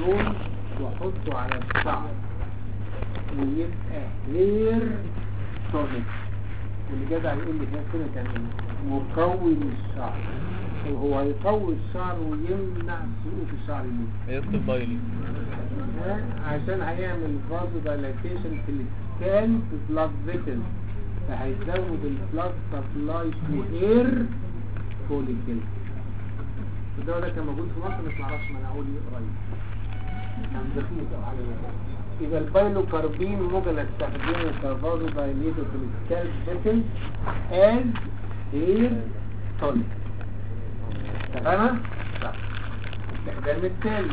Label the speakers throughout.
Speaker 1: سيليكون واحطه على الشعر ويبقى هير تونيك واللي جدع يقول لي هي كده كان مقوي للشعر وهو هيقوي الشعر ويمنع سقوط الشعر ليه
Speaker 2: يكتب بايلي
Speaker 1: ها؟ عشان هيعمل فازو دايلاتيشن في السكالب بلاد فيتل فهيزود البلاد سبلاي تو هير فوليكل الدواء ده كان موجود في مصر بس معرفش منعوه لي قريب كان رخيص او حاجه زي كده. يبقى البايلو كاربين ممكن استخدمه كفازو دايليتو في السكالب فيتل از هير تونيك اتفقنا؟ طيب. الاستخدام التالي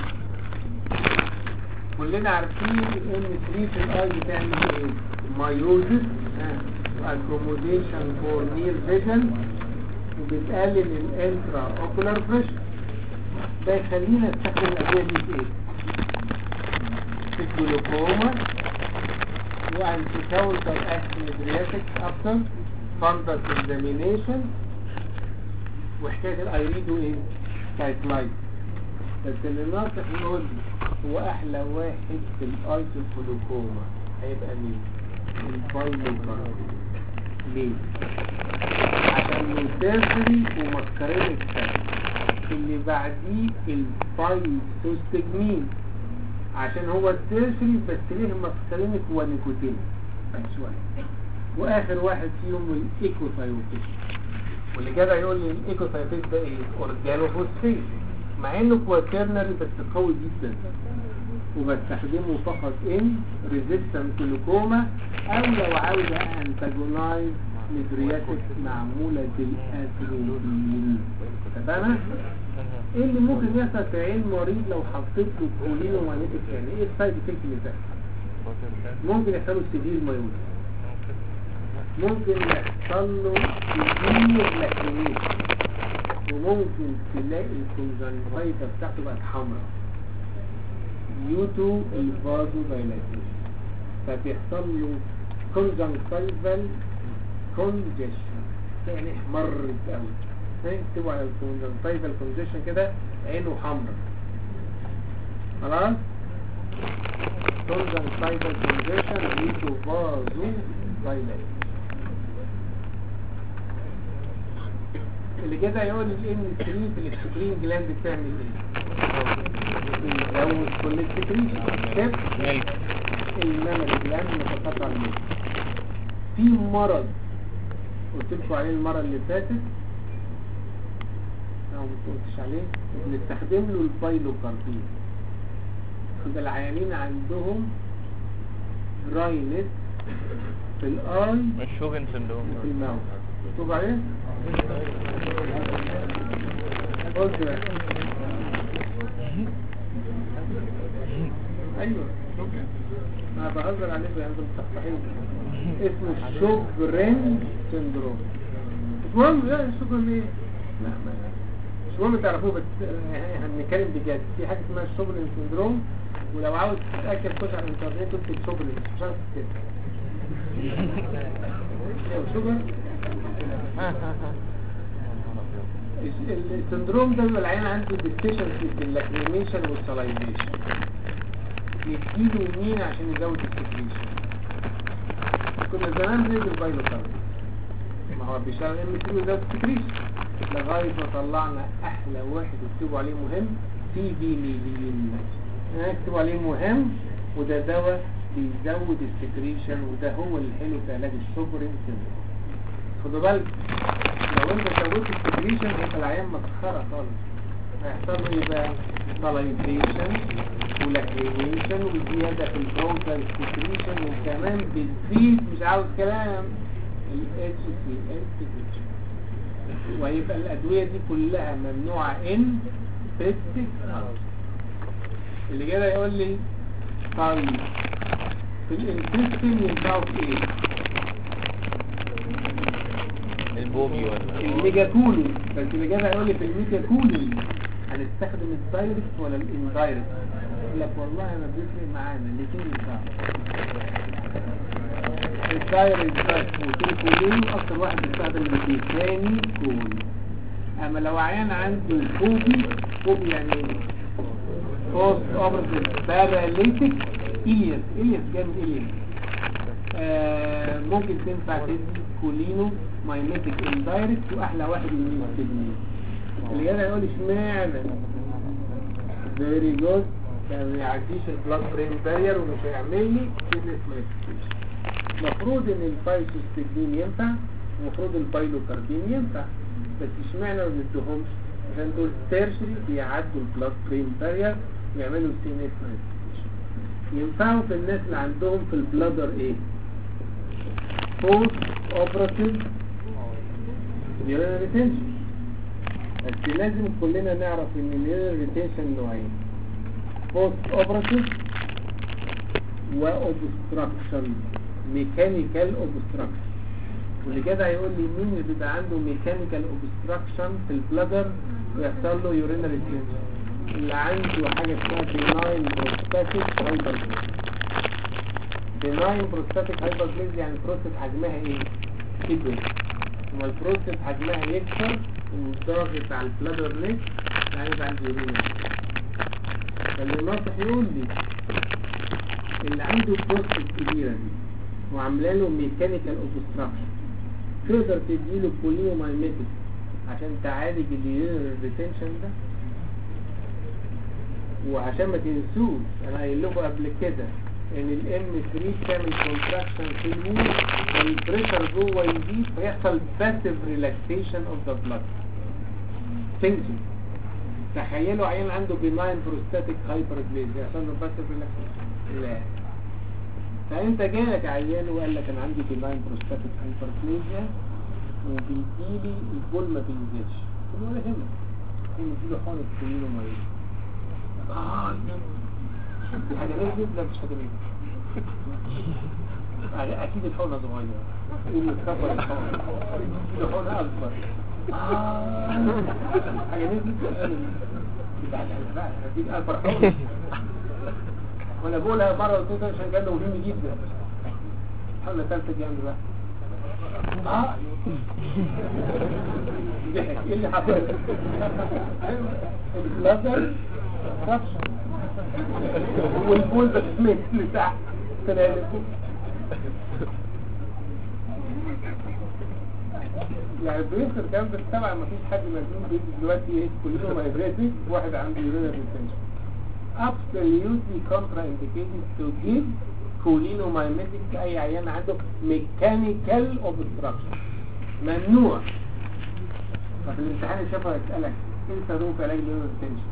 Speaker 1: كلنا عارفين ان 3 في الاي بتعمل ايه مايوزس اكوموديشن فور نير فيجن وبتقلل الانترا اوكولار بريشر ده يخلينا نستخدم الادويه دي في ايه في الجلوكوما وانتي كاونتر اكسيدرياتيك افتر فاندس اكزامينيشن وحكايه الايريدو ايه سايكلايت بس اللي ناصح يقول لي هو احلى واحد في الايزوكلوكوما هيبقى مين البايلوكارب ليه عشان التيرسري ومسكرين السبب اللي بعديه البايسوستجمين عشان هو التيرسري بس ليه مسكرينك ونيكوتين بس واحد واخر واحد فيهم الايكوثايوتيك واللي جدع يقول لي الايكوثايوتيك ده ايه اورجانوفوسفيت مع انه كواترنري بس قوي جدا وبستخدمه فقط ان ريزيستنت لوكوما او لو عاوز انتاجونايز مدرياتك معمولة بالاسروبين تمام ايه اللي ممكن يحصل في عين مريض لو حطيت له كولين ومانيتك يعني ايه السايد افكت اللي تحصل ممكن يحصل له سيفير مايوز ممكن يحصل له سيفير لاكريميشن وممكن تلاقي الكونجنتايفا بتاعته بقت حمراء يوتو الفازو دايلاتيشن فبيحصل له كونجنتايفال كونجيشن يعني احمرت قوي اكتبوا على الكونجنتايفال كونجيشن كده عينه حمراء خلاص كونجنتايفال كونجيشن يوتو فازو دايلاتيشن اللي كده يقول لي ان السكرين في الاكسكرين جلاند بتعمل ايه لو كل السكرين كيف
Speaker 2: ملك
Speaker 1: الممل جلاند متقطع الملك في مرض قلت لكم عليه المره اللي فاتت او ما قلتش عليه بنستخدم له البايلوكاربين يبقى العيانين عندهم راينس في الاي
Speaker 2: الشوجن سندروم
Speaker 1: وفي الماوث مكتوب عليه قلت بقى. ايوه ما بهزر عليك يا انتم مصحصحين اسمه الشوجرين سندروم مش مهم لا الشوجرين ايه لا ما مش مهم تعرفوه بس آه، هنتكلم بجد في حاجه اسمها الشوجرين سندروم ولو عاوز تتاكد خش على الانترنت اكتب شوجرين مش عارف كده ايوه شوجر السندروم ده بيبقى العيان عنده ديفيشنسي في اللاكريميشن والسلايفيشن يديله مين عشان يزود السكريشن كنا زمان بندي البايلوكارب ما هو بيشتغل ام سي ويزود السكريشن لغايه ما طلعنا احلى واحد اكتبوا عليه مهم سي بي ميلين اكتبوا عليه مهم وده دواء بيزود السكريشن وده هو الحلو في علاج الشوجرين سيندروم خدوا بالك لو انت زودت السكريشن هيبقى العيان مسخره خالص هيحصل له ايه بقى سلايفيشن ولاكريميشن وزياده في البرونكال سكريشن وكمان بتزيد مش عاوز كلام الاتش سي ال سكريشن وهيبقى الادويه دي كلها ممنوعه ان بيستيك اللي كده يقول لي طيب في الانتستين ينفعوا في ايه
Speaker 2: البومي ولا
Speaker 1: الميجاكولي بس اللي جاب هيقول لي في الميجاكولي هنستخدم الدايركت ولا الاندايركت يقول لك والله انا بيفرق معانا الاثنين ينفعوا الدايركت بس وتلكولين اكتر واحد بيستخدم الثاني كول اما لو عيان عنده فوبي فوبي يعني ايه بوست اوبرتيف باراليتيك الياس الياس جاي من الياس آه ممكن تنفع تدي كولينو مايميتيك اندايركت واحلى واحد من التجميل اللي جاي يقول اشمعنى فيري جود كان ما يعديش البلاد برين بارير ومش هيعمل لي سيريس مايستيشن المفروض ان البايسوستجمين ينفع المفروض البايلوكاردين ينفع بس اشمعنى ما نديهمش عشان دول تيرشري بيعدوا البلاد برين بارير ويعملوا سيريس مايستيشن ينفعوا في الناس اللي عندهم في البلادر ايه بوست اوبراتيف يورينال ريتنشن بس لازم كلنا نعرف ان اليورينال ريتنشن نوعين بوست اوبراتيف واوبستراكشن ميكانيكال اوبستراكشن واللي كده هيقول لي مين اللي بيبقى عنده ميكانيكال اوبستراكشن في البلادر ويحصل له يورينال ريتنشن اللي عنده حاجه اسمها بيناين بروستاتيك هايبربليزيا بيناين بروستاتيك هايبربليزيا يعني البروستات حجمها ايه؟ كبر وما البروستات حجمها يكبر والضغط على البلادر ليك يعني يبقى عنده يورينال فاللي الناصح يقول لي اللي عنده بروستات كبيره دي وعامله له ميكانيكال اوبستراكشن تقدر تديله بوليومايميتك عشان تعالج اليورينال ريتنشن ده وعشان ما تنسوش انا قايل لكم قبل كده ان الام 3 بتعمل كونتراكشن في الوول والبريشر جوه يزيد فيحصل باسيف ريلاكسيشن اوف ذا بلاد ثينكينج تخيلوا عيان عنده بيناين بروستاتيك هايبربليزيا يحصل له باسيف ريلاكسيشن لا فانت جالك عيان وقال لك انا عندي بيناين بروستاتيك هايبربليزيا وبيجيلي البول ما بينزلش قلت له ولا يهمك نديله حقنه كلينو مريض اه دي حاجه نزلت لا مش حاجه نزلت اكيد الحقنه صغيره ايه اللي كبر الحقنه الحقنه اكبر آه. حاجه نزلت يبقى بقى هديك اكبر حقنه وانا بقولها مره قلت له عشان كان مهم جدا الحقنه الثالثه جنب بقى اه ضحك ايه اللي حصل البلادر رفش والبول بسمت لتحت طلع لفوق يعني بيخسر كام بس طبعا مفيش حد مجنون بيدي دلوقتي ايه كلهم هيبريتك واحد عنده يورينال ريتنشن absolutely contraindicated to give cholinomymetic في اي عيان عنده mechanical obstruction ممنوع ففي الامتحان الشفوي هيسألك ايه استخدمه في علاج اليورينال ريتنشن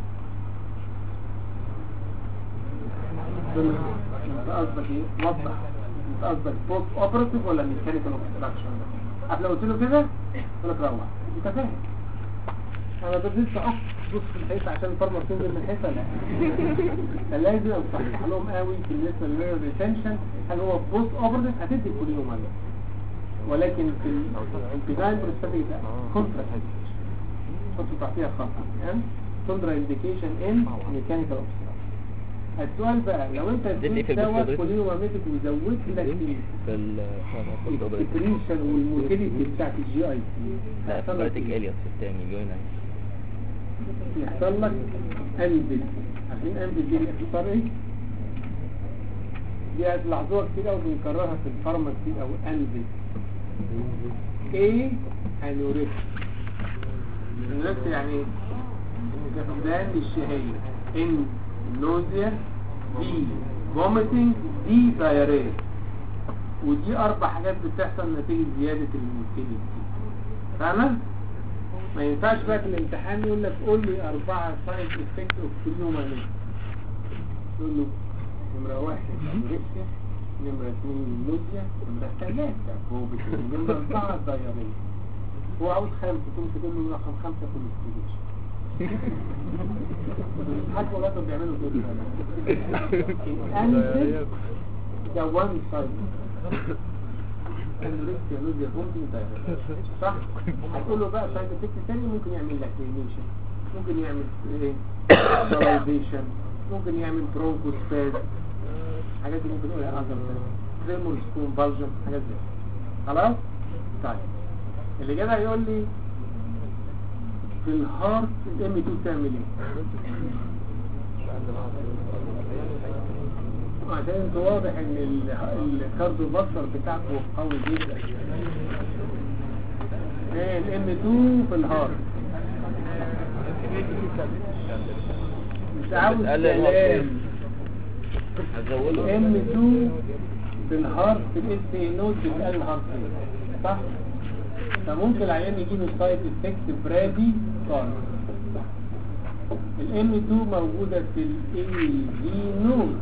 Speaker 1: انت قصدك ايه وضح انت قصدك بوست اوبراتيف ولا ميكانيكال اوبستراكشن قبل قلت له كده يقول لك روح انت فاهم انا بديت اقف بص في الحيطه عشان الفرمه تنزل من الحيطه لا فلازم اصحح لهم قوي بالنسبه للميرور ريتنشن هل هو بوست اوبراتيف هتدي كل يوم عليه ولكن في البناين بروستاتيك ده كونترا حطوا تحتيها خط يعني كونترا انديكيشن ان ميكانيكال اوبستراكشن السؤال بقى لو انت
Speaker 2: دي في
Speaker 1: اديت دواء
Speaker 2: البروستاتيك؟
Speaker 1: كوليوماميتك وزودت لك
Speaker 2: في ال
Speaker 1: السكريشن والموتيليتي بتاعت الجي اي سي
Speaker 2: لا
Speaker 1: هيحصل لك
Speaker 2: بروتيك
Speaker 1: ايه؟
Speaker 2: الياس الثاني جوينا
Speaker 1: يحصل لك انبل عارفين انبل دي اختصار ايه؟ دي هتلاحظوها كتير قوي بنكررها في الفارما كتير قوي انبل ايه انوركس انوركس يعني ايه؟ فقدان للشهية ان نوزيا دي فوميتنج دي دايريا ودي اربع حاجات بتحصل نتيجة زيادة الموتيليتي فاهمة؟ ما ينفعش بقى في الامتحان يقول لك قول لي أربعة سايد افكت اوف كليومانيك تقول له نمرة واحد أنوركسيا نمرة اثنين لوزيا نمرة ثلاثة فوبيتي نمرة أربعة دايريا هو عاوز خمسة تقوم تقول له رقم خمسة في الاستيليشن حتى ولادهم بيعملوا كده الأنسل ده وان سايد انوركسيا لوزيا فوميتنج دايريا صح؟ هتقول له بقى سايد افكت تاني ممكن يعمل لك رينيشن ممكن يعمل ايه سلايفيشن ممكن يعمل برونكوسباز حاجات دي ممكن نقولها اذر تريمورز كونفالجن حاجات زي كده. خلاص طيب اللي جاي هيقول لي في الهارت الام 2 تعمل ايه عشان انت واضح ان ال- الكارديو فاسكر بتاعكم قوي جدا ايه الام 2 في الهارت مش عاوز
Speaker 2: بتقلل الهارت
Speaker 1: كلام
Speaker 2: هزوده
Speaker 1: الام 2 في الهارت في الاس اي نود بتقلل الهارت ريت صح فممكن العيان يجي له سايد افكت برادي خالص الام 2 موجوده في الاي جي نود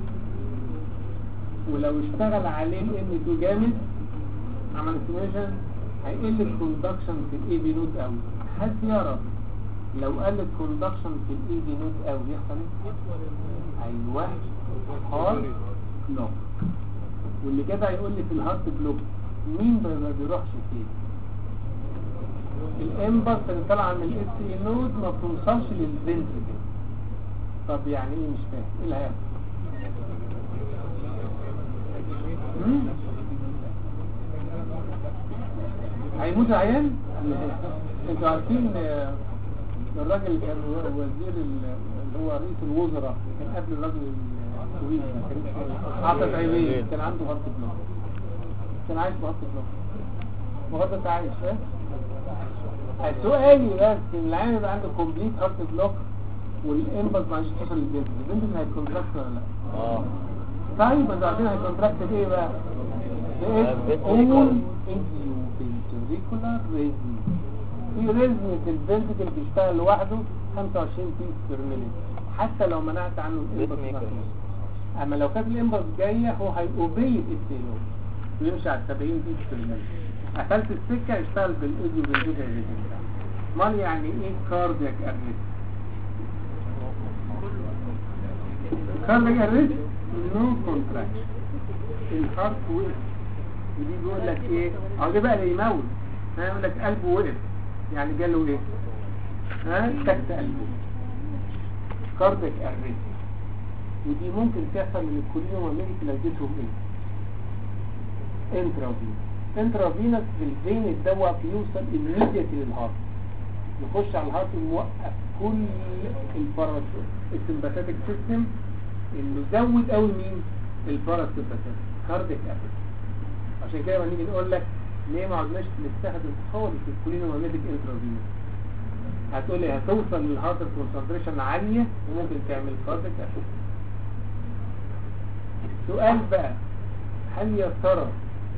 Speaker 1: ولو اشتغل عليه الام 2 جامد عمل استيميشن هيقل الكوندكشن في الاي بي نود قوي حد يعرف لو قل الكوندكشن في الاي بي نود قوي يحصل ايه ايوه هارت بلوك واللي كده هيقول لي في الهارت بلوك مين ما ما بيروحش فين الامبلس اللي طالعه من الاس اي نود ما بتوصلش للفنتريكل طب يعني ايه مش فاهم ايه اللي هيحصل مم؟ هيموت العيان انتوا عارفين آه، الراجل اللي كان و- وزير ال- اللي هو رئيس الوزراء كان قبل الراجل الطويل ده كان اسمه عاطف عيبين كان عنده هارت بلوك كان عايش بهارت بلوك وغدا عايش ها سؤالي بس ان العيان يبقى عنده كومبليت هارت بلوك والامبلس ما عندوش توصل للبنت البنت هيكونتراكت ولا لا
Speaker 2: اه
Speaker 1: طيب انتوا عارفين هيكونتراكت بايه بقى؟
Speaker 2: آه،
Speaker 1: بايه؟
Speaker 2: ventricular.
Speaker 1: اول انتريكولار ريزم في ريزم في الفنتكل بيشتغل لوحده 25 بيس بير مينيت حتى لو منعت عنه الامبلس
Speaker 2: Pacemaker.
Speaker 1: نفسه. اما لو كانت الامبلس جايه هو هيوبي الاستيلو ويمشي على 70 بيس بير مينيت قفلت السكه يشتغل بالايديو بالفيديو ريزم امال يعني ايه كاردياك اريست كاردياك اريست نو كونتراكشن الهارت وقف ودي بيقول لك ايه او ده بقى اللي يموت ها يقول لك قلبه وقف يعني جاله ايه ها سكت قلبه كاردياك اريست ودي ممكن تحصل من الكولينوم والميديك لو اديتهم ايه انترافينس انترافينس في الفين الدواء بيوصل immediately للهارت يخش على الهارت موقف كل البارا السمباثيك سيستم انه زود قوي مين الباراسمباثيك كارديك اريست عشان كده لما نيجي نقول لك ليه ما عدناش نستخدم خالص الكولينوميديك انترافينوس هتقول لي هتوصل للهارت كونسنتريشن عاليه وممكن تعمل كارديك اريست سؤال بقى هل يا ترى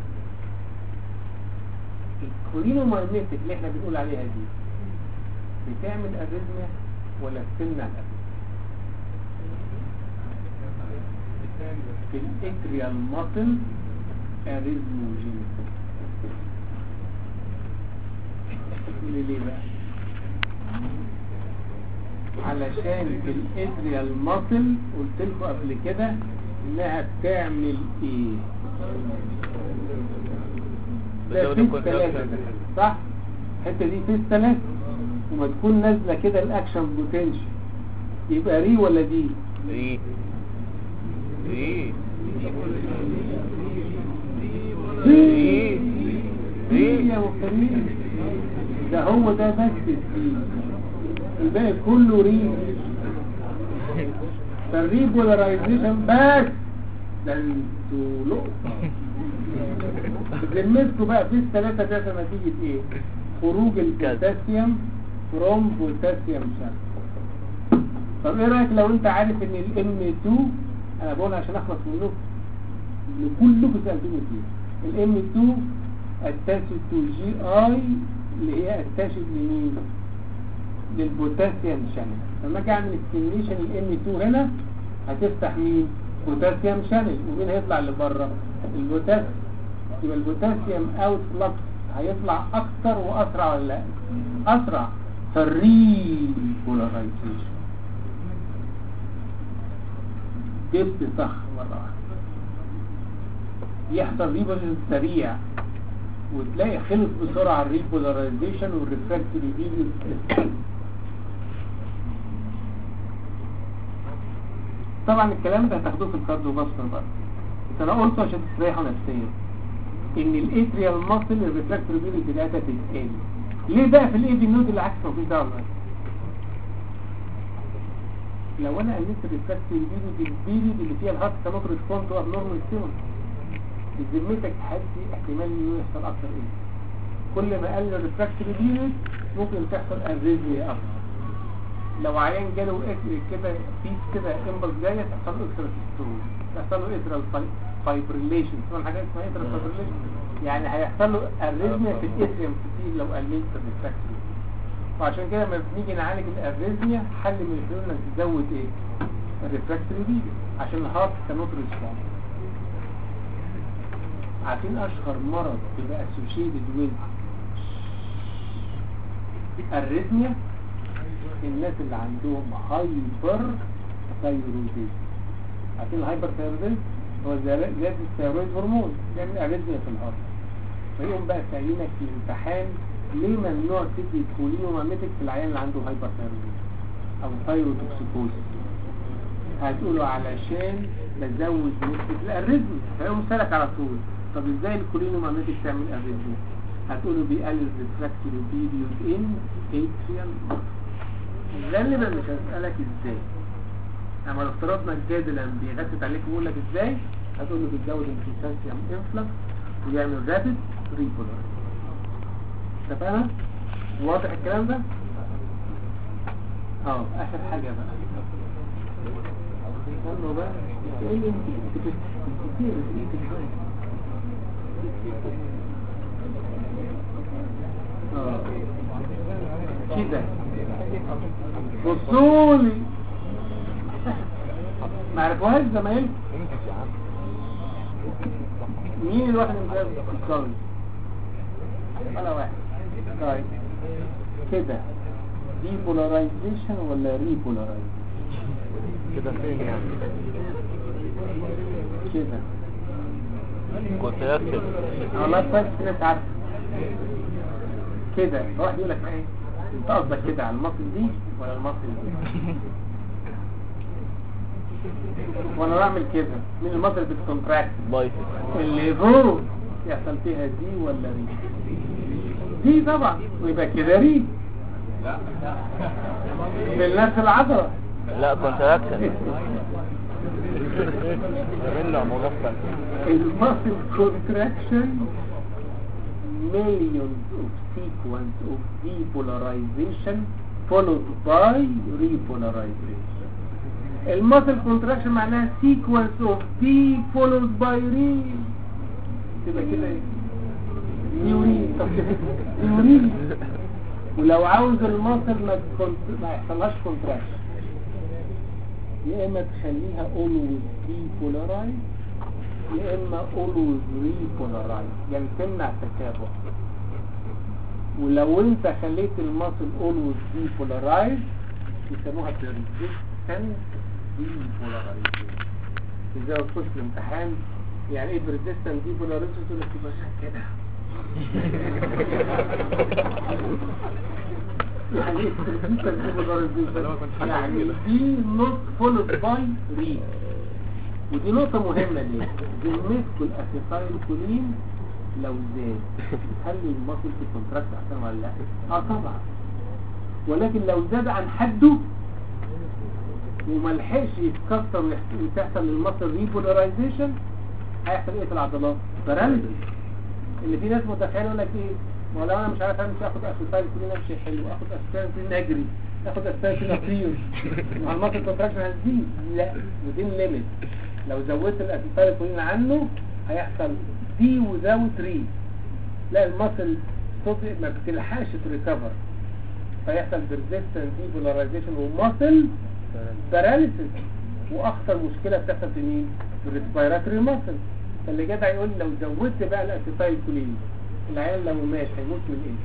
Speaker 1: الكولينوميديك اللي احنا بنقول عليها دي بتعمل اريزميا ولا بتمنع الاريزميا في الاتريال ماسل اريزموجينيك تقولي ليه بقى علشان في الاتريال ماسل قلت لكم قبل كده انها بتعمل ايه ده
Speaker 2: بتزود
Speaker 1: فيس
Speaker 2: الكونتراكشن.
Speaker 1: ثلاثة ده، صح الحته دي فيس ثلاثة وما تكون نازله كده الاكشن بوتنشال يبقى ري ولا دي
Speaker 2: ايه ايه
Speaker 1: ري ري يا مختارين ده هو ده بس الدي الباقي كله ري فالري بولاريزيشن بس ده انتوا لقطة بذمتكم بقى في الثلاثة ده نتيجة ايه خروج البوتاسيوم فروم بوتاسيوم شانل طب ايه رايك لو انت عارف ان الام 2 انا بقول عشان اخلص منكم ان كلكم سالتوني فيه الام 2 اتاشد تو جي اي اللي هي اتاشد لمين للبوتاسيوم شانل لما اجي اعمل ستيميشن الام 2 هنا هتفتح مين بوتاسيوم شانل ومين هيطلع لبره البوتاسيوم يبقى البوتاسيوم اوت فلكس هيطلع اكتر واسرع ولا لا اسرع فالري بولاريزيشن جبت صح مرة واحدة يحصل ريبولاريزيشن سريع وتلاقي خلص بسرعة الريبولاريزيشن والريفراكتوري فيديو طبعا الكلام ده هتاخدوه في الكارديو فاسكولار بقى بس انا قلته عشان تستريحوا نفسيا ان الاتريال ماسل الريفراكتوري فيديو بتاعتها تتقل ليه بقى في الاي بي نود العكس مفيش دعوه بقى لو انا قللت الريفراكتوري بيريد البيريد اللي فيها الهارت كانوت ريسبوند تو ابنورمال ستيمول بذمتك حدي احتمال انه يحصل اكتر ايه كل ما قل الريفراكتوري بيريد ممكن تحصل اريزميا اكتر لو عيان جاله إك- كده بيس كده امبلس جايه تحصل له اكسترا تسترول تحصل له ادرال فايبريليشن اسمها حاجه اسمها ادرال فايبريليشن يعني هيحصل له اريزميا في الاتريوم كتير لو قللت الريفراكتوري وعشان كده لما بنيجي نعالج الاريزميا حل من الحلول انك تزود ايه الريفراكتوري بيجي عشان الهارت كانوت ريسبوند عارفين اشهر مرض بيبقى اسوشيتد ويز الريزميا الناس اللي عندهم هايبر ثايرويديزم عارفين الهايبر ثايرويديزم هو زيادة زيادة الثيرويد هرمون بيعمل اريزميا في الهارت فيقوم بقى سألينك في الامتحان ليه ممنوع تدي كولينوماميتك في العيان اللي عنده هايبر ثايرويديزم او ثايروتوكسيكوزيس هتقولوا علشان بزود نسبة الاريزميا هيقوم سألك على طول طب ازاي الكولينوماميتك تعمل اريزميا هتقولوا بيقلل ريفراكتوري بيريود ان اتريال غالبا مش هسألك ازاي اما لو افترضنا الجادل لما بيغثت عليك ويقول لك ازاي هتقول له بتزود الكونسنسيوم انفلكس ويعمل رابid ريبولار اتفقنا؟ واضح الكلام ده؟ اه اخر حاجة بقى استنوا بقى ايه اللي انت كتير كتير اه كده بصولي ما عرفوهاش زمايلكم مين الواحد اللي مجاوب الصاوي ولا واحد طيب كده دي بولاريزيشن ولا ري بولاريزيشن
Speaker 2: كده فين يعني
Speaker 1: كده
Speaker 2: كنت اكتب
Speaker 1: والله كويس في ناس عارفه كده واحد يقول لك ايه انت قصدك كده على المصل دي ولا المصل دي وانا بعمل كده مين المصل بتكونتراكت
Speaker 2: بايسك
Speaker 1: اللي فوق يحصل فيها دي ولا ري دي طبعا ويبقى كده ري بالنفس العضلة
Speaker 2: لا كونتراكشن
Speaker 3: ريلا مغفل
Speaker 1: المصل contraction millions of sequence of depolarization followed by repolarization المصل contraction معناها sequence of D followed by re تبقى كده ايه ديورين طب ديورين ولو عاوز المصل ما تكون- ما يحصلهاش contraction يا اما تخليها always depolarized يا اما always repolarized يعني تمنع التشابه ولو انت خليت المصل always depolarized يسموها persistent depolarization ازاي تخش الامتحان يعني ايه persistent depolarization تقول لك يبقى كده يعني ايه persistent depolarization يعني دي not followed by re ودي نقطة مهمة ليه ذمتكم الاسيتايل كولين لو زاد تخلي المصل في الكونتراكت احسن ولا لا؟ اه طبعا ولكن لو زاد عن حده وملحقش يتكسر ويحت- وتحصل للمصل ريبولاريزيشن هيحصل ايه في العضلات؟ باراليزيس اللي في ناس متخيله يقول لك ايه ما هو لو انا مش عارف امشي اخد اسيتايل كولين امشي حلو اخد اسيتايل كولين اجري اخد اسيتايل كولين اطير مع المصل كونتراكشن هتزيد لا ودي الليميت لو زودت الاسيتايل كولين عنه هيحصل دي وزاوت ري لا المصل صوت ما بتلحقش تريكفر فيحصل برزيستنت ديبولاريزيشن ومصل باراليسيس واخطر مشكله بتحصل في مين؟ في الريسبيراتوري ماسل فاللي جدع يقول لو زودت بقى الاسيتايل كولين العيال لو مات هيموت من ايه؟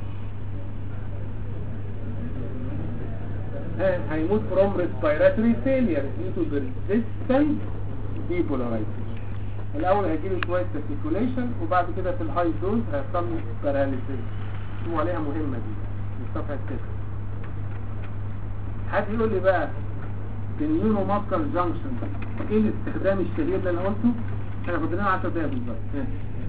Speaker 1: ها هيموت from respiratory failure due to persistent depolarization الاول هيجيله شويه circulation وبعد كده في الهاي دوز هيحصل له paralysis اسمه عليها مهمه دي في صفحه 6 حد يقول لي بقى في النيورو ماسكال جانكشن ايه الاستخدام الشهير اللي انا قلته احنا فاضلين 10 دقايق بالظبط ها.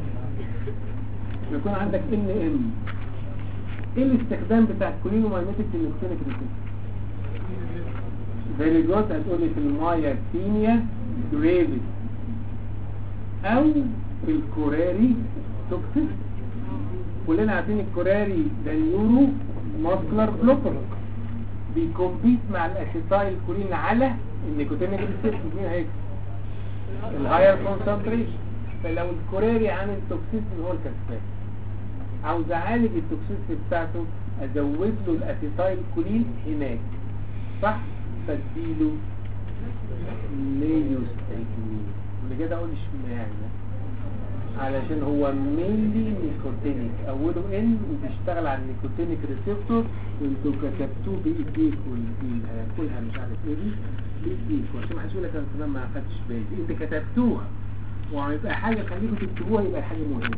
Speaker 1: يكون عندك ان ام ايه الاستخدام بتاع الكولينومايميتك في الكلينيك ريسيرش فيري جود هتقولي في المايكتينيا جريفيس او في الكوراري توكسيك كلنا عارفين الكوراري ده نيورو ماسكولار بلوكر بيكمبيت مع الاسيتايل كولين على النيكوتينيك ريسبتور مين هيكسب الهاير كونسنتريشن فلو الكوراري عامل توكسيسي هو الكسبان عاوز اعالج التوكسيسي بتاعته ازود له الاسيتايل كولين هناك صح فاديله نيوستيجمين واللي كده اقول اشمعنى علشان هو مينلي نيكوتينيك اوله ان وبيشتغل على النيكوتينيك ريسبتور وانتوا كتبتوه بايديكم كلها مش عارف ايه دي بايديكم عشان ما حدش يقول لك انا كمان ما خدتش بالي انت كتبتوها وهيبقى حاجه خليكم تكتبوها يبقى حاجه مهمه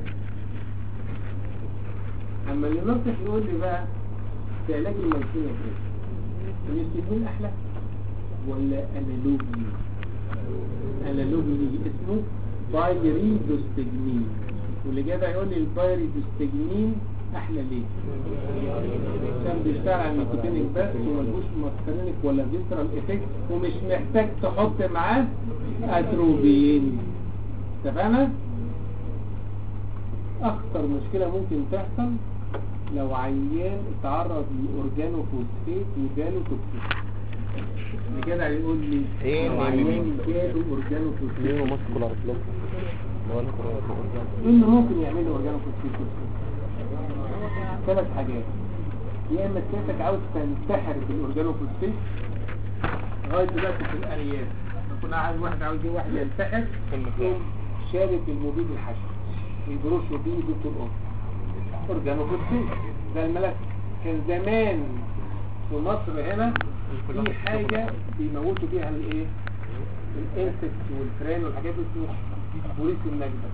Speaker 1: اما اللي نصح يقول لي بقى في علاج الميسينيا كده النيوستيجمين احلى ولا انالوجي انالوجي اسمه بايريدوستجمين واللي جاي يقول لي البايريدوستجمين احلى ليه عشان بيشتغل على النيكوتينيك بس وملهوش ماسكارينيك ولا فيسترال افكت ومش محتاج تحط معاه اتروبين اتفقنا اخطر مشكلة ممكن تحصل لو عيان اتعرض لاورجانو فوسفيت وجاله توكسيك اللي كده هيقول لي
Speaker 2: إيه
Speaker 1: لو
Speaker 2: اللي-
Speaker 1: عيان جاله اورجانو فوسفيت
Speaker 2: نيورو ماسكولار بلوكر اللي هو الكوراري
Speaker 1: ايه اللي ممكن يعمله اورجانو فوسفيت ثلاث حاجات يا اما سيادتك عاوز تنتحر بالاورجانو فوسفيت لغايه دلوقتي في الاليات كنا عايز واحد عاوز ايه واحد ينتحر يقوم شارك المبيد الحشو البروش وبيه دكتور اوف اورجانو فوسفيت ده الملك كان زمان في مصر هنا في حاجه بيموتوا بيها الايه الانسكت والفران والحاجات دي اسمه بوليس النجدة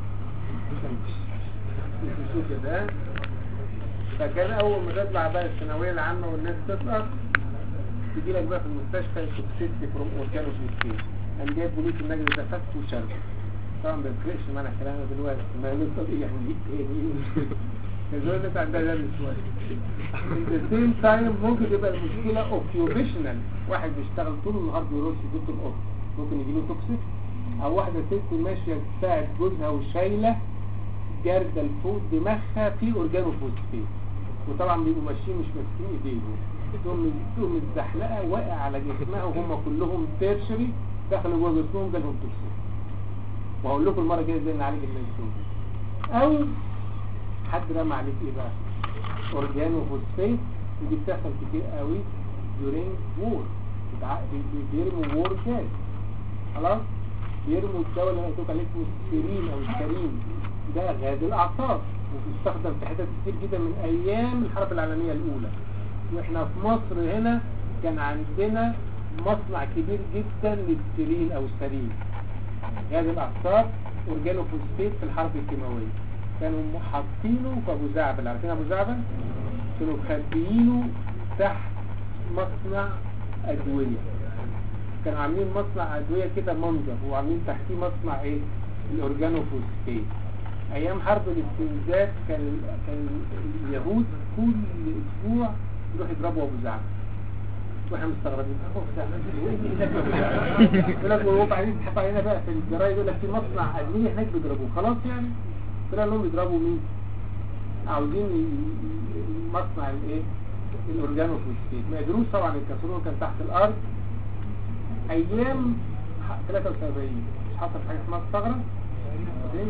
Speaker 1: مش كده فكان اول ما تطلع بقى الثانويه العامه والناس تسقط تجي لك بقى في المستشفى توكسيستي فروم اورجانو فوسفيت قام جايب بوليس النجدة ده فك وشرب طبعا ما بيفرقش معانا كلامنا دلوقتي ما لسه ايه يعني ايه تاني الزول ده عندها ده شويه at the same time ممكن تبقى المشكلة اوكيوبيشنال واحد بيشتغل طول النهار بيرش ضد القط ممكن يجيله توكسيك او واحدة ست ماشية تساعد جوزها وشايلة جاردة لفوق دماغها في اورجانو فوسفيت وطبعا بيبقوا ماشيين مش ماسكين ايديهم تقوم تقوم متزحلقة واقع على جسمها وهم كلهم تيرشري دخلوا جوه جسمهم جالهم توكسيك وهقول لكم المرة الجاية ازاي نعالج الناس دول او حد رمى عليك ايه بقى اورجانو فوسفيت ودي بتحصل كتير قوي during war بتع- بي- بي- بيرموا وور جاز خلاص بيرموا الدواء اللي انا قلت لك عليه اسمه السيرين او الكريم ده غاز الاعصاب وبيستخدم في حتت كتير جدا من ايام الحرب العالميه الاولى واحنا في مصر هنا كان عندنا مصنع كبير جدا للسيرين او السرين غاز الاعصاب اورجانو فوسفيت في الحرب الكيماويه كانوا حاطينه في ابو زعبل عارفين ابو زعبل كانوا مخبيينه تحت مصنع ادويه كانوا عاملين مصنع ادويه كده منظر وعاملين تحتيه مصنع ايه الاورجانو فوسفيت ايام حرب الاستنزاف كان كان اليهود كل اسبوع يروحوا يضربوا ابو زعبل واحنا مستغربين ابو زعبل ايه ده يقول لك وهو بعدين يضحكوا علينا بقى في الجرايد يقول لك في مصنع ادويه هناك بيضربوه خلاص يعني طلع لهم يضربوا مين عاوزين ي- ي- مصنع الايه الاورجانو فوسفيت ما قدروش طبعا يكسروه كان تحت الارض ايام ح- 73 مش حصل حاجه اسمها الثغره فاكرين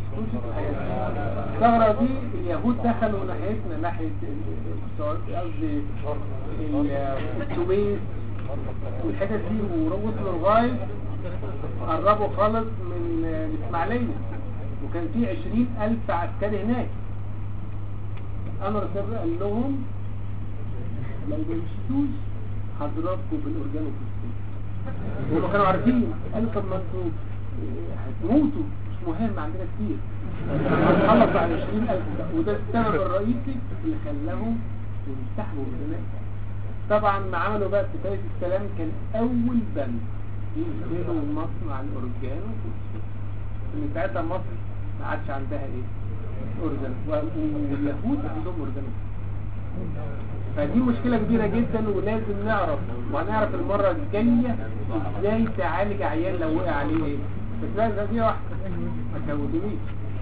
Speaker 1: الثغره دي اليهود دخلوا ناحيتنا ناحيه ال- ال- السعوديه قصدي ال- السويس والحتت دي ووصلوا لغايه قربوا خالص من الاسماعيليه وكان في عشرين ألف عسكري هناك أمر السر قال لهم لو ما مشيتوش هضربكم بالأورجانو فوسفيت هم كانوا عارفين قالوا طب ما انتوا إيه، هتموتوا مش مهم عندنا كتير هنخلص على 20000 ده وده السبب الرئيسي اللي خلاهم ينسحبوا من هناك طبعا ما عملوا بقى اتفاقية السلام كان أول بند ينزلوا مصنع الأورجانو فوسفيت من ساعتها مصر ما عادش عندها ايه اورجان واليهود عندهم اورجان فدي مشكلة كبيرة جدا ولازم نعرف وهنعرف المرة الجاية ازاي تعالج عيان لو وقع عليه ايه بس لازم دي واحدة ما تزودنيش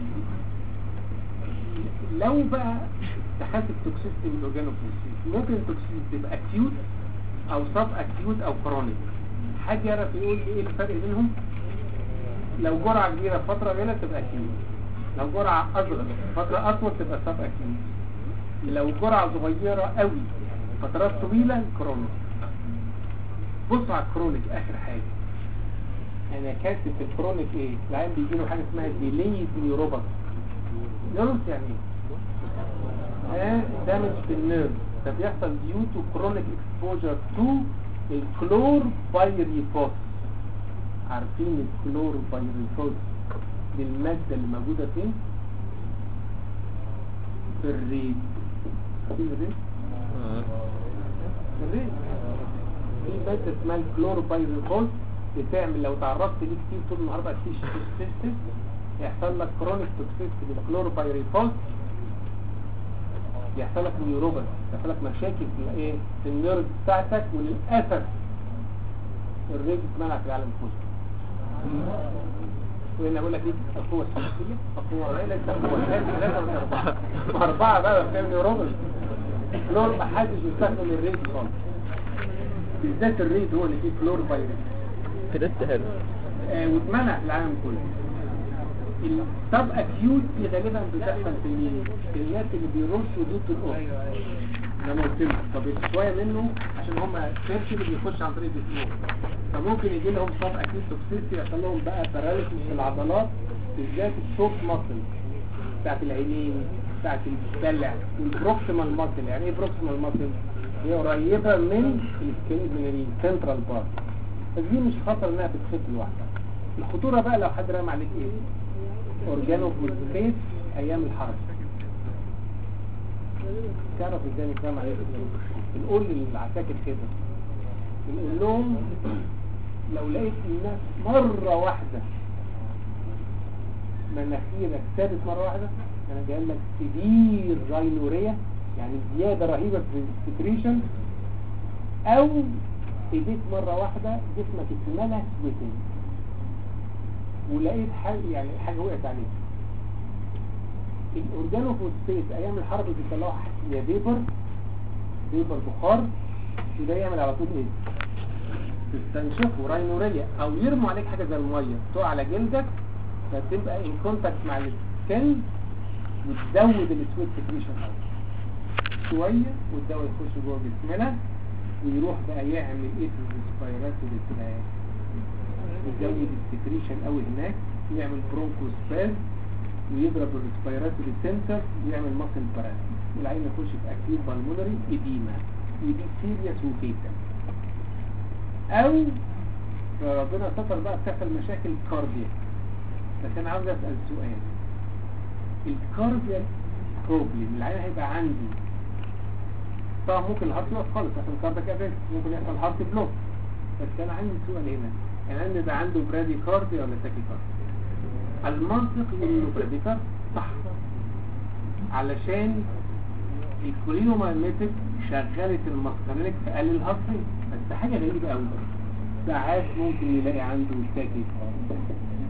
Speaker 1: لو بقى تحاسب توكسيستي من الاورجانوفوسيس ممكن التوكسيستي تبقى اكيوت او سب اكيوت او كرونيك حد يعرف يقول لي ايه الفرق بينهم لو جرعة كبيرة فترة قليلة تبقى اكيوت لو جرعة اصغر فترة اطول تبقى سب اكيوت لو جرعة صغيرة قوي فترات طويلة كرونيك بص على الكرونيك اخر حاجة انا كاتب في الكرونيك ايه العيان بيجي له حاجة اسمها ديليد نيوروباث نيوروباث يعني ايه دامج في النيرف ده بيحصل due to chronic exposure to الكلور بايريفوس عارفين الكلور بايريفوس دي المادة اللي موجودة فين في الريد عارفين الريد الريد في مادة اسمها الكلور بايريفوس بتعمل لو تعرضت ليه كتير طول النهار بقى تيجي توكسيستي يحصل لك كرونيك توكسيستي بالكلور بايريفوس يحصل لك نيوروباث يحصل لك مشاكل في الايه في النيرف بتاعتك وللاسف الريج اتمنع في العالم كله وهنا بقول لك ايه القوه الشمسيه القوه الرئيسيه ليس القوه ثلاثه ثلاثه واربعه واربعه بقى بتعمل نيوروباث فلور ما حدش يستخدم الريج خالص بالذات الريج هو اللي فيه فلور فيروس
Speaker 2: كريست هيرو
Speaker 1: آه واتمنع في العالم كله السب اكيوت دي غالبا بتحصل في مين؟ في الناس اللي بيرشوا دوت الاوف ده ما قلت لك طب شويه منه عشان هم سيرش اللي بيخش عن طريق الجسم فممكن يجي لهم سب اكيوت توكسيستي يحصل لهم بقى باراليسيس في العضلات بالذات الشوك ماسل بتاعت العينين بتاعت الدلع والبروكسيمال ماسل يعني ايه بروكسيمال ماسل؟ هي قريبه من السكين من السنترال بارت بس دي مش خطر انها بتخف لوحدها الخطوره بقى لو حد رمى عليك ايه؟ اورجانو فوسفيت ايام الحرب تعرف ازاي نتكلم عليه بنقول للعساكر كده بنقول لهم لو لقيت الناس مرة واحدة مناخيرك ثابت مرة واحدة انا جاي لك كبير راينوريا يعني زيادة رهيبة في السكريشن او ايديك مرة واحدة جسمك اتملى سويتنج ولقيت حاجة يعني حاجة وقعت عليك الاورجانوفوسفيت ايام الحرب بيطلعوا يا فيبر فيبر بخار وده يعمل على طول ايه تستنشقه راينوريا او يرموا عليك حاجة زي المية تقع على جلدك فتبقى ان كونتاكت مع السكن وتزود السويت سكريشن شوية والدواء يخش جوه جسمنا ويروح بقى يعمل ايه في الريسبيرات والاتباعات يزود السكريشن قوي هناك يعمل برونكوسباز ويضرب الريسبيراتوري سنتر ويعمل ماسل باراليس والعين يخش في اكيوت بالمونري اديما ودي سيريس وفيتا او ربنا ستر بقى بتحصل مشاكل كاردياك بس انا عاوز اسال سؤال الكاردياك بروبلم العين هيبقى عنده طبعا ممكن الهارت يقف خالص عشان الكاردياك افنت ممكن يحصل هارت بلوك بس انا عندي سؤال هنا يعني ان ده عنده برادي كاردي ولا تاكي كاردي المنطق يقول انه برادي كاردي صح علشان الكولينومايميتك شغلت المسكرينك فقلل الهارت ريت بس حاجه غريبه قوي ساعات ممكن يلاقي عنده تاكي كاردي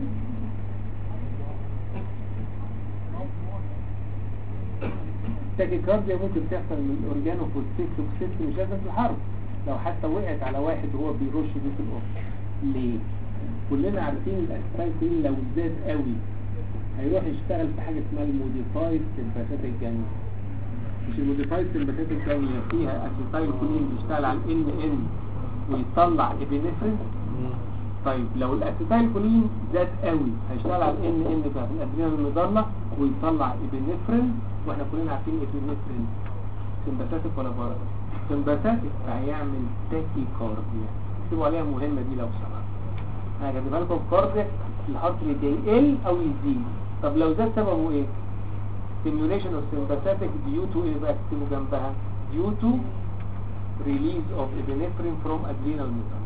Speaker 1: التاكيكارديا ممكن تحصل من الاورجانو فوسفيت توكسيست مش لازم في الحرب لو حتى وقعت على واحد وهو بيرش دي في الأرض ليه؟ كلنا عارفين الاسبايتين لو زاد قوي هيروح يشتغل في حاجة اسمها الموديفايد سمباثيك الجنة مش الموديفايد سمباثيك الجنة فيها اسيتايل كولين بيشتغل على الان ان ويطلع ابنفرين طيب لو الاسيتايل كولين زاد قوي هيشتغل على الان ان بتاعت الادرينال المضلة ويطلع ابنفرين واحنا كلنا عارفين ابنفرين سمباثيك ولا بارا سمباثيك فهيعمل تاكي كارديا اكتبوا عليها مهمة دي لو سمحت انا كاتبها لكم كارديا الهارت ريت يقل او يزيد طب لو زاد سببه ايه stimulation of sympathetic due to ايه بقى اكتبوا جنبها due to release of epinephrine from adrenal medulla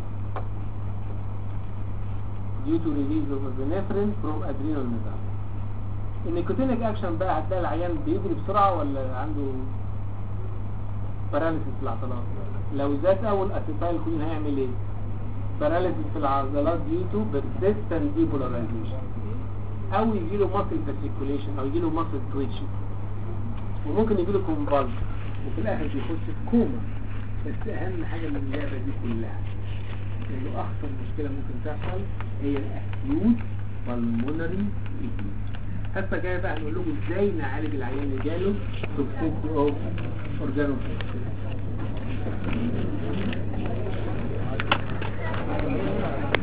Speaker 1: due to release of epinephrine from adrenal medulla النيكوتينيك اكشن بقى هتلاقي العيان بيجري بسرعة ولا عنده باراليسيس في العضلات لو زاد اول اسيتايل كولين هيعمل ايه باراليسيس في العضلات دي تو persistent depolarization او يجي له muscle fasciculation او يجي له muscle twitching وممكن يجي له convulsion وفي الاخر بيخش في كوما بس اهم حاجه من اللعبه دي كلها انه اخطر مشكله ممكن تحصل هي الاكيوت pulmonary edema الحصه الجايه بقى هنقول لكم ازاي نعالج العيان اللي جاله توكسيتي اوف اورجانو